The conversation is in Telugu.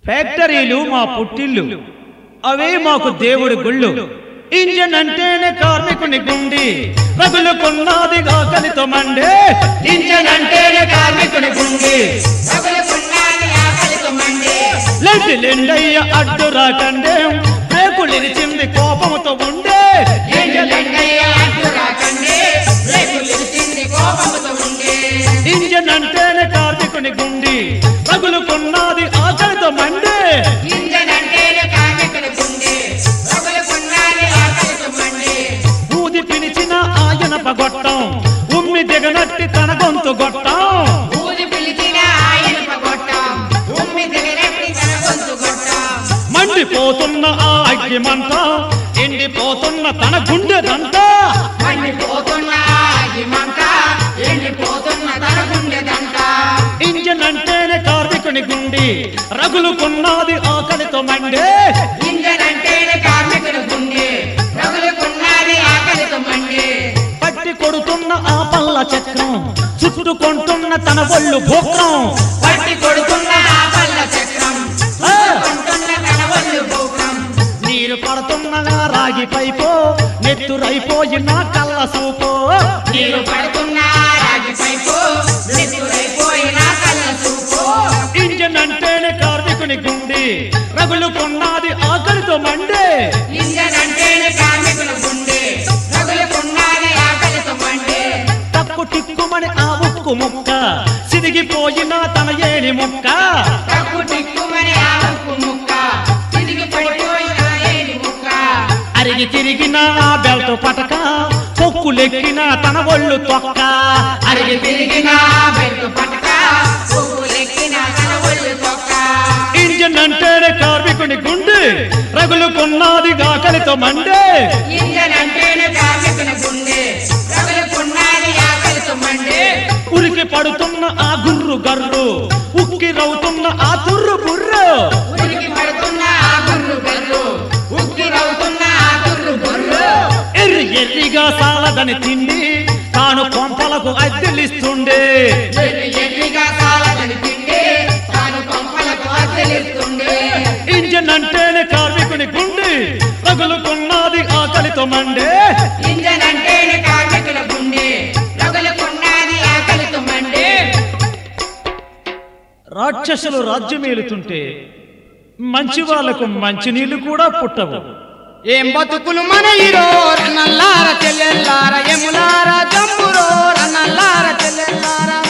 ఫ్యాక్టరీలు మా పుట్టిల్లు అవే మాకు దేవుడి గుళ్ళు ఇంజన్ అంటేనే కార్మికుని గుండి రగులుకున్నది ఆకలితో మండే ఇంజన్ అంటేనే కార్మికుని గుండి లెండి లెండయ్య అడ్డు రాకండే రేకులు ఇరిచింది కోపముతో ఉండే ఇంజన్ అంటేనే కార్మికుని గుండి రగులుకున్నది ఆకలితో మండే ఊది పిలిచిన ఆయన పగొట్టం ఉమ్మి దిగనట్టి తన గొంతు గొట్టం మండిపోతున్న ఆ అగ్గి మంట ఎండిపోతున్న తన గుండెదంట ఇంజన్ అంటేనే కార్మికుని గుండి రగులుకున్నది ఆకలితో మండే పట్టి కొడుతున్న ఆ పల్ల చక్రం చుట్టుకుంటున్న తన ఒళ్ళు భూక్రం పట్టి కొడుకున్న ఆ పల్ల చక్రం ఆ! కొంటున్న తన ఒళ్ళు భూకం నీరు పడుతున్న ఆ రాగి పైపో నెత్తురైపోయిన కళ్ళ సూపో నీరు పడుతున్న రాగి పైపు నెత్తురైపోయిన కళ్ళ చూపు ఇంజన్ అంటేనే కార్మికుని గుండి రగులుకున్నది ఆకలితో మండే ఇంజన్ అంటేనే కార్మికుల గుండె రగులుకున్నది ఆకలితో మండే తక్కు టిక్కుమని ఆ ఉక్కు ముక్క సిరిగిపోయిన తన ఏలి ముక్క తక్కు టిక్కుమని ఆ ఉప్పు ముక్క తిరిగి పడిపోయిన ఏడి ముక్క అరిగి తిరిగిన ఆ బెల్ట్ పటక పొక్కులెక్కిన తన ఒళ్ళు తొక్క అరిగి తిరిగిన బెట్టు పట్టక పువ్వులెక్కిన తన ఒళ్ళు తొక్క ఇంజన్ అంటేనే కార్మికుని గుండి రగులుకున్నది ఆకలితో మండే ఇంజన్ అంటేనే కార్మికుల గుండె రగులుకున్నది ఆకలితో మండే ఉరికి పడుతున్న ఆ గుర్రు గర్రు ఉక్కి రవుతున్న ఆ తుర్రు బుర్రు ఉరికి పడుతున్న ఆ గుర్రు బెర్రు ఉక్కి రవుతున్న ఆ గుర్రు బొర్రు ఎర్రి ఎర్రిగా సాలదని తిండి తాను కొంపలకు అద్దెలిస్తుండే ఎర్రి ఎర్రిగా సాలదని తిండి తాను కొంపలకు అద్దెలిస్తుండే ఇంజన్ అంటేనే కార్మికుని గుండి రగులుకున్నది ఆకలితో మండే ఇంజన్ అంటేనే కార్మికుల గుండె రగులుకున్నది ఆకలితో మండే రాక్షసులు రాజ్యమేలుతుంటే మంచి వాళ్లకు మంచినీళ్లు కూడా పుట్టవు ఏం బతుకులు మన ఇరో రన్నల్లార చెల్లెల్లార ఎములార జంబురో రన్నల్లార చెల్లెల్లార